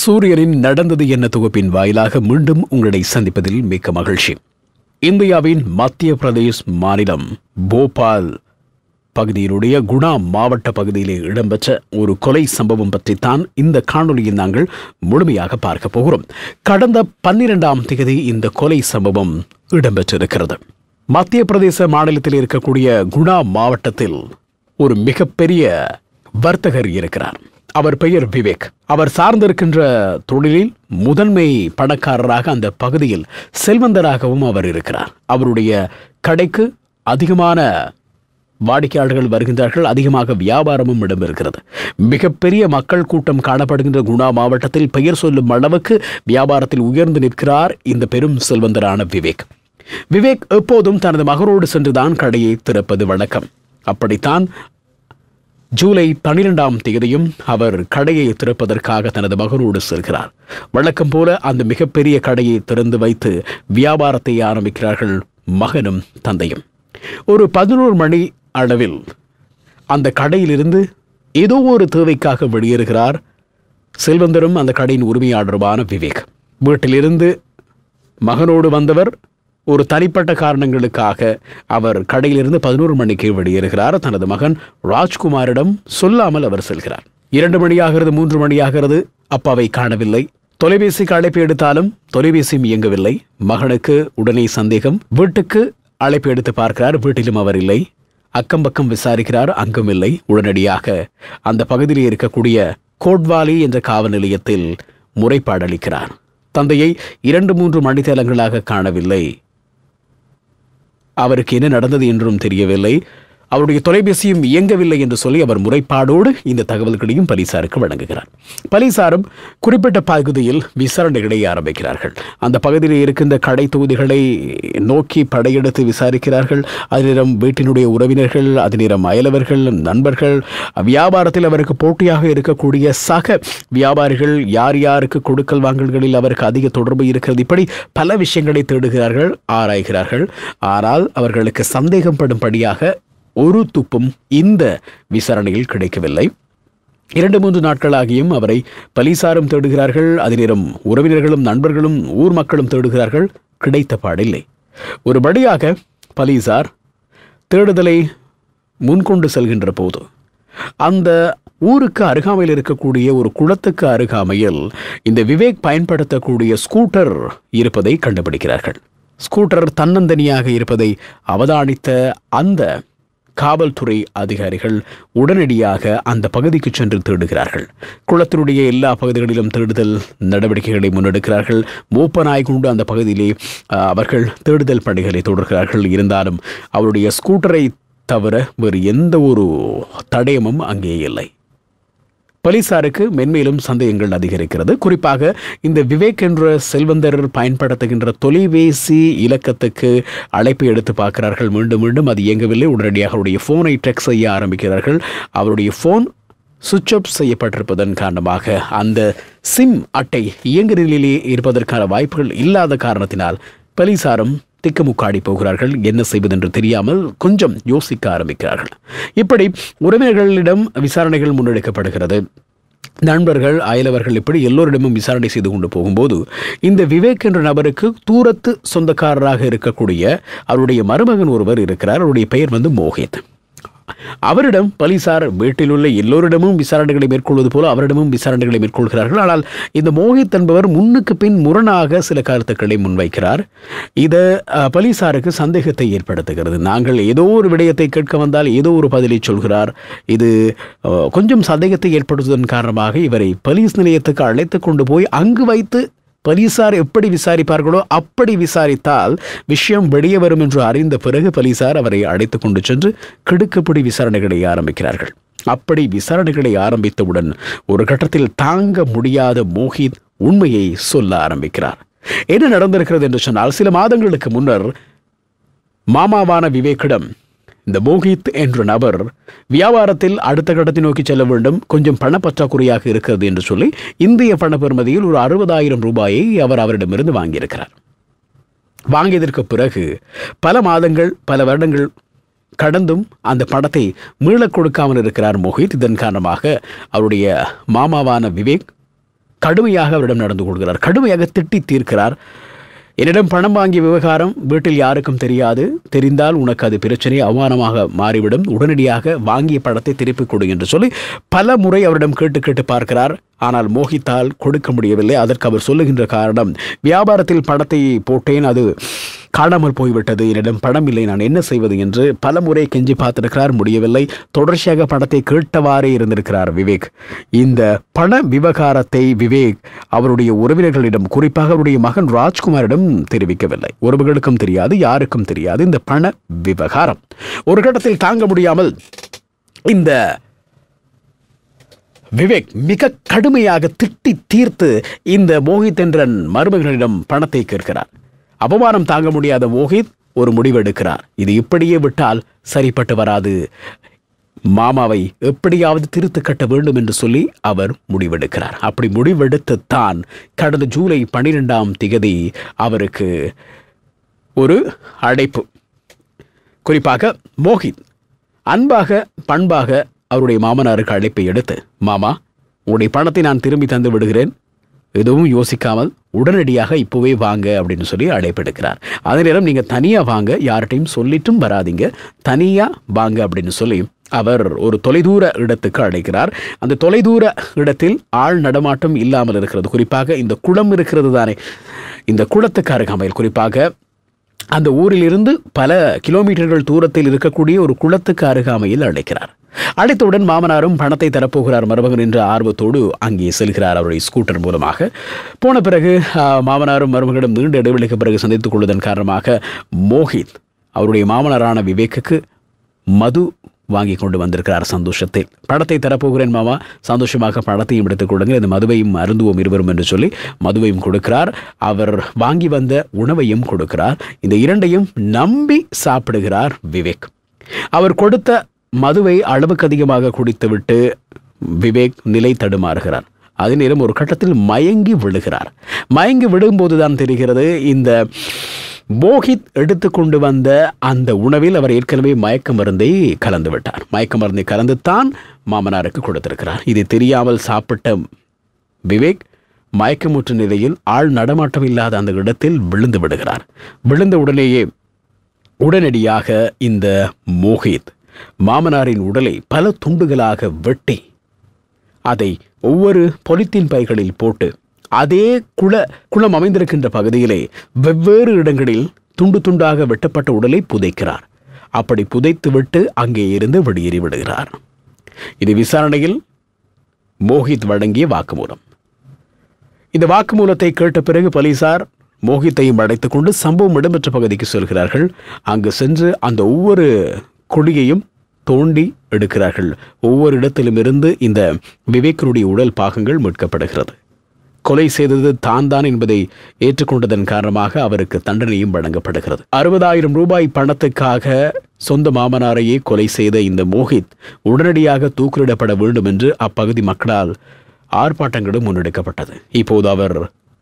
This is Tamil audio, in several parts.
சூரியனின் நடந்தது என்ன தொகுப்பின் வாயிலாக மீண்டும் உங்களை சந்திப்பதில் மிக்க மகிழ்ச்சி இந்தியாவின் மத்திய பிரதேஷ் மாநிலம் போபால் பகுதியினுடைய குணா மாவட்ட பகுதியிலே இடம்பெற்ற ஒரு கொலை சம்பவம் பற்றித்தான் இந்த காணொளியில் நாங்கள் முழுமையாக பார்க்க போகிறோம் கடந்த பன்னிரெண்டாம் தேதி இந்த கொலை சம்பவம் இடம்பெற்றிருக்கிறது மத்திய பிரதேச மாநிலத்தில் இருக்கக்கூடிய குணா மாவட்டத்தில் ஒரு மிகப்பெரிய வர்த்தகர் இருக்கிறார் அவர் பெயர் விவேக் அவர் சார்ந்திருக்கின்ற தொழிலில் முதன்மை பணக்காரராக அந்த பகுதியில் செல்வந்தராகவும் அவர் இருக்கிறார் அவருடைய கடைக்கு அதிகமான வாடிக்கையாளர்கள் வருகின்றார்கள் அதிகமாக வியாபாரமும் இடம்பெறுகிறது மிகப்பெரிய மக்கள் கூட்டம் காணப்படுகின்ற குணா மாவட்டத்தில் பெயர் சொல்லும் அளவுக்கு வியாபாரத்தில் உயர்ந்து நிற்கிறார் இந்த பெரும் செல்வந்தரான விவேக் விவேக் எப்போதும் தனது மகனோடு சென்றுதான் கடையை திறப்பது வழக்கம் அப்படித்தான் ஜூலை பனிரெண்டாம் தேதியும் அவர் கடையை திறப்பதற்காக தனது மகனோடு செல்கிறார் வழக்கம் போல அந்த மிகப்பெரிய கடையை திறந்து வைத்து வியாபாரத்தை ஆரம்பிக்கிறார்கள் மகனும் தந்தையும் ஒரு பதினோரு மணி அளவில் அந்த கடையிலிருந்து ஏதோ ஒரு தேவைக்காக வெளியேறுகிறார் செல்வந்தரும் அந்த கடையின் உரிமையாளருமான விவேக் வீட்டிலிருந்து மகனோடு வந்தவர் ஒரு தனிப்பட்ட காரணங்களுக்காக அவர் கடையிலிருந்து பதினோரு மணிக்கு வெளியேறுகிறார் தனது மகன் ராஜ்குமாரிடம் சொல்லாமல் அவர் செல்கிறார் இரண்டு மணியாகிறது மூன்று மணியாகிறது அப்பாவை காணவில்லை தொலைபேசிக்கு அழைப்பு எடுத்தாலும் தொலைபேசியும் இயங்கவில்லை மகனுக்கு உடனே சந்தேகம் வீட்டுக்கு அழைப்பு எடுத்து பார்க்கிறார் வீட்டிலும் அவர் இல்லை அக்கம் பக்கம் விசாரிக்கிறார் அங்கும் இல்லை உடனடியாக அந்த பகுதியில் இருக்கக்கூடிய கோட்வாலி என்ற காவல் நிலையத்தில் முறைப்பாடு அளிக்கிறார் தந்தையை இரண்டு மூன்று மணித்தேலங்களாக காணவில்லை அவருக்கு என்ன நடந்தது என்றும் தெரியவில்லை அவருடைய தொலைபேசியும் இயங்கவில்லை என்று சொல்லி அவர் முறைப்பாடோடு இந்த தகவல்களையும் பலிசாருக்கு வழங்குகிறார் பலிசாரும் குறிப்பிட்ட பகுதியில் விசாரணைகளை ஆரம்பிக்கிறார்கள் அந்த பகுதியில் இருக்கின்ற கடை தொகுதிகளை நோக்கி படையெடுத்து விசாரிக்கிறார்கள் அதிலிடம் வீட்டினுடைய உறவினர்கள் அதிலிடம் அயலவர்கள் நண்பர்கள் வியாபாரத்தில் அவருக்கு போட்டியாக இருக்கக்கூடிய சக வியாபாரிகள் யார் யாருக்கு கொடுக்கல் வாங்கல்களில் அவருக்கு அதிக தொடர்பு இருக்கிறது இப்படி பல விஷயங்களை தேடுகிறார்கள் ஆராய்கிறார்கள் ஆனால் அவர்களுக்கு சந்தேகம் படும்படியாக ஒரு துப்பும் இந்த விசாரணையில் கிடைக்கவில்லை இரண்டு மூன்று நாட்களாகியும் அவரை பலிசாரும் தேடுகிறார்கள் அதிலும் உறவினர்களும் நண்பர்களும் ஊர் மக்களும் தேடுகிறார்கள் கிடைத்த பாடில்லை ஒருபடியாக பலிசார் தேடுதலை முன்கொண்டு செல்கின்ற போது அந்த ஊருக்கு அருகாமையில் இருக்கக்கூடிய ஒரு குளத்துக்கு அருகாமையில் இந்த விவேக் பயன்படுத்தக்கூடிய ஸ்கூட்டர் இருப்பதை கண்டுபிடிக்கிறார்கள் ஸ்கூட்டர் தன்னந்தனியாக இருப்பதை அவதானித்த அந்த காவல்துறை அதிகாரிகள் உடனடியாக அந்த பகுதிக்கு சென்று தேடுகிறார்கள் குளத்தினுடைய எல்லா பகுதிகளிலும் தேடுதல் நடவடிக்கைகளை முன்னெடுக்கிறார்கள் மூப்பனாய் கொண்டு அந்த பகுதியிலே அஹ், அவர்கள் தேடுதல் பணிகளை தொடர்கிறார்கள் இருந்தாலும் அவருடைய ஸ்கூட்டரை தவிர வேறு எந்த ஒரு தடயமும் அங்கே இல்லை போலீசாருக்கு மென்மேலும் சந்தேகங்கள் அதிகரிக்கிறது குறிப்பாக இந்த விவேக் என்ற செல்வந்தர் பயன்படுத்துகின்ற தொலைபேசி இலக்கத்துக்கு அழைப்பு எடுத்து பார்க்கிறார்கள் மீண்டும் மீண்டும் அது இயங்கவில்லை உடனடியாக அவருடைய ஃபோனை டெக் செய்ய ஆரம்பிக்கிறார்கள் அவருடைய ஃபோன் சுவிட்ச் ஆஃப் செய்யப்பட்டிருப்பதன் காரணமாக அந்த சிம் அட்டை இயங்கு நிலையிலே இருப்பதற்கான வாய்ப்புகள் இல்லாத காரணத்தினால் போலீசாரும் திக்குமுக்காடி போகிறார்கள் என்ன செய்வதென்று தெரியாமல் கொஞ்சம் யோசிக்க ஆரம்பிக்கிறார்கள் இப்படி உறவினர்களிடம் விசாரணைகள் முன்னெடுக்கப்படுகிறது நண்பர்கள் அயலவர்கள் இப்படி எல்லோரிடமும் விசாரணை செய்து கொண்டு போகும்போது இந்த விவேக் என்ற நபருக்கு தூரத்து சொந்தக்காரராக இருக்கக்கூடிய அவருடைய மருமகன் ஒருவர் இருக்கிறார் அவருடைய பெயர் வந்து மோஹித் அவரிடம் போலீசார் வீட்டில் உள்ள எல்லோரிடமும் விசாரணைகளை மேற்கொள்வது போல அவரிடமும் விசாரணைகளை மேற்கொள்கிறார்கள் ஆனால் இந்த மோஹித் என்பவர் முன்னுக்கு பின் முரணாக சில கருத்துக்களை முன்வைக்கிறார் இது அஹ், போலீசாருக்கு சந்தேகத்தை ஏற்படுத்துகிறது நாங்கள் ஏதோ ஒரு விடயத்தை கேட்க வந்தால் ஏதோ ஒரு பதிலை சொல்கிறார் இது அஹ், கொஞ்சம் சந்தேகத்தை ஏற்படுத்துவதன் காரணமாக இவரை போலீஸ் நிலையத்துக்கு அழைத்து கொண்டு போய் அங்கு வைத்து போலீசார் எப்படி விசாரிப்பார்களோ அப்படி விசாரித்தால் விஷயம் வெளியே வரும் என்று அறிந்த பிறகு போலீசார் அவரை அழைத்து கொண்டு சென்று கிடுக்குப்பிடி விசாரணைகளை ஆரம்பிக்கிறார்கள் அப்படி விசாரணைகளை ஆரம்பித்தவுடன் ஒரு கட்டத்தில் தாங்க முடியாத மோஹித் உண்மையை சொல்ல ஆரம்பிக்கிறார் என்ன நடந்திருக்கிறது என்று சொன்னால் சில மாதங்களுக்கு முன்னர் மாமாவான விவேக்கிடம் இந்த மோஹித் என்ற நபர் வியாபாரத்தில் அடுத்த கட்டத்தை நோக்கி செல்ல வேண்டும் கொஞ்சம் பணப்பற்றாக்குறையாக இருக்கிறது என்று சொல்லி இந்திய பண பெறுமதியில் ஒரு அறுபதாயிரம் ரூபாயை அவர் அவரிடமிருந்து வாங்கியிருக்கிறார் வாங்கியதற்கு பிறகு பல மாதங்கள் பல வருடங்கள் கடந்தும் அந்த பணத்தை மீளக் கொடுக்காமல் இருக்கிறார் மோஹித் இதன் காரணமாக அவருடைய மாமாவான விவேக் கடுமையாக அவரிடம் நடந்து கொள்கிறார் கடுமையாக திட்டி தீர்க்கிறார் என்னிடம் பணம் வாங்கிய விவகாரம் வீட்டில் யாருக்கும் தெரியாது தெரிந்தால் உனக்கு அது பிரச்சனை அவமானமாக மாறிவிடும் உடனடியாக வாங்கிய பணத்தை திருப்பிக் கொடு என்று சொல்லி பல முறை அவரிடம் கேட்டு கேட்டு பார்க்கிறார் ஆனால் மோகித்தால் கொடுக்க முடியவில்லை அதற்கு அவர் சொல்லுகின்ற காரணம் வியாபாரத்தில் பணத்தை போட்டேன் அது காணாமல் போய்விட்டது என்னிடம் பணம் இல்லை நான் என்ன செய்வது என்று பல முறை கெஞ்சி பார்த்திருக்கிறார் முடியவில்லை தொடர்ச்சியாக பணத்தை கேட்டவாறே இருந்திருக்கிறார் விவேக் இந்த பண விவகாரத்தை விவேக் அவருடைய உறவினர்களிடம் குறிப்பாக அவருடைய மகன் ராஜ்குமாரிடம் தெரிவிக்கவில்லை உறவுகளுக்கும் தெரியாது யாருக்கும் தெரியாது இந்த பண விவகாரம் ஒரு கட்டத்தில் தாங்க முடியாமல் இந்த விவேக் மிக கடுமையாக திட்டி தீர்த்து இந்த மோகித் என்ற மருமகனிடம் பணத்தை கேட்கிறார் அவமானம் தாங்க முடியாத மோகித் ஒரு முடிவெடுக்கிறார் இது இப்படியே விட்டால் சரிப்பட்டு வராது மாமாவை எப்படியாவது திருத்து கட்ட வேண்டும் என்று சொல்லி அவர் முடிவெடுக்கிறார் அப்படி முடிவெடுத்து தான் கடந்த ஜூலை பன்னிரெண்டாம் திகதி அவருக்கு ஒரு அழைப்பு குறிப்பாக மோகித் அன்பாக பண்பாக அவருடைய மாமனாருக்கு அழைப்பை எடுத்து மாமா உங்களுடைய பணத்தை நான் திரும்பி தந்து விடுகிறேன் எதுவும் யோசிக்காமல் உடனடியாக இப்போவே வாங்க அப்படின்னு சொல்லி அழைப்பெடுக்கிறார் அதே நேரம் நீங்கள் தனியாக வாங்க யார்கிட்டையும் சொல்லிட்டும் வராதீங்க தனியாக வாங்க அப்படின்னு சொல்லி அவர் ஒரு தொலைதூர இடத்துக்கு அழைக்கிறார் அந்த தொலைதூர இடத்தில் ஆள் நடமாட்டம் இல்லாமல் இருக்கிறது குறிப்பாக இந்த குளம் இருக்கிறது தானே இந்த குளத்துக்கு அருகாமையில் குறிப்பாக அந்த ஊரிலிருந்து பல கிலோமீட்டர்கள் தூரத்தில் இருக்கக்கூடிய ஒரு குளத்துக்கு அருகாமையில் அழைக்கிறார் அழைத்தவுடன் மாமனாரும் பணத்தை தரப்போகிறார் மருமகன் என்ற ஆர்வத்தோடு அங்கே செல்கிறார் அவருடைய ஸ்கூட்டர் மூலமாக போன பிறகு ஆ, மாமனாரும் மருமகனும் நீண்ட இடைவெளிக்கு பிறகு சந்தித்துக் கொள்வதன் காரணமாக மோஹித் அவருடைய மாமனாரான விவேக்குக்கு மது வாங்கி கொண்டு வந்திருக்கிறார் சந்தோஷத்தில் பணத்தை தரப்போகிறேன் மாமா சந்தோஷமாக பணத்தையும் எடுத்துக் கொடுங்க இந்த மதுவையும் அருந்துவோம் இருவரும் என்று சொல்லி மதுவையும் கொடுக்கிறார் அவர் வாங்கி வந்த உணவையும் கொடுக்கிறார் இந்த இரண்டையும் நம்பி சாப்பிடுகிறார் விவேக் அவர் கொடுத்த மதுவை அளவுக்கு அதிகமாக குடித்துவிட்டு விவேக் நிலை தடுமாறுகிறார் அதே நேரம் ஒரு கட்டத்தில் மயங்கி விழுகிறார் மயங்கி விழும்போதுதான் தெரிகிறது இந்த மோஹித் எடுத்துக்கொண்டு வந்த அந்த உணவில் அவர் ஏற்கனவே மயக்க மருந்தை கலந்து விட்டார் மயக்க மருந்தை கலந்துத்தான் மாமனாருக்கு கொடுத்திருக்கிறார் இது தெரியாமல் சாப்பிட்ட விவேக் மயக்கமுற்ற நிலையில் ஆள் நடமாட்டம் இல்லாத அந்த இடத்தில் விழுந்து விடுகிறார் விழுந்த உடனேயே உடனடியாக இந்த மோஹித் மாமனாரின் உடலை பல துண்டுகளாக வெட்டி அதை ஒவ்வொரு பொலித்தீன் பைகளில் போட்டு அதே குள குளம் அமைந்திருக்கின்ற பகுதியிலே வெவ்வேறு இடங்களில் துண்டு துண்டாக வெட்டப்பட்ட உடலை புதைக்கிறார் அப்படி புதைத்துவிட்டு அங்கே இருந்து வெளியேறி விடுகிறார் இது விசாரணையில் மோஹித் வழங்கிய வாக்குமூலம் இந்த வாக்குமூலத்தை கேட்ட பிறகு போலீசார் மோகித்தையும் அடைத்துக் கொண்டு சம்பவம் இடம்பெற்ற பகுதிக்கு செல்கிறார்கள் அங்கு சென்று அந்த ஒவ்வொரு குழியையும் தோண்டி எடுக்கிறார்கள் ஒவ்வொரு இடத்திலும் இருந்து இந்த விவேக்கனுடைய உடல் பாகங்கள் மீட்கப்படுகிறது கொலை செய்தது தான் தான் என்பதை ஏற்றுக்கொண்டதன் காரணமாக அவருக்கு தண்டனையும் வழங்கப்படுகிறது அறுபதாயிரம் ரூபாய் பணத்துக்காக சொந்த மாமனாரையே கொலை செய்த இந்த மோஹித் உடனடியாக தூக்கிலிடப்பட வேண்டும் என்று அப்பகுதி மக்களால் ஆர்ப்பாட்டங்களும் முன்னெடுக்கப்பட்டது இப்போது அவர்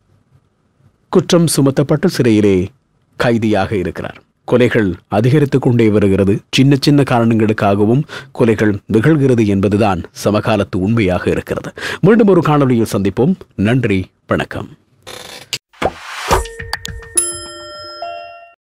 குற்றம் சுமத்தப்பட்டு சிறையிலே கைதியாக இருக்கிறார் கொலைகள் அதிகரித்துக் கொண்டே வருகிறது சின்ன சின்ன காரணங்களுக்காகவும் கொலைகள் நிகழ்கிறது என்பதுதான் சமகாலத்து உண்மையாக இருக்கிறது மீண்டும் ஒரு காணொளியில் சந்திப்போம் நன்றி வணக்கம்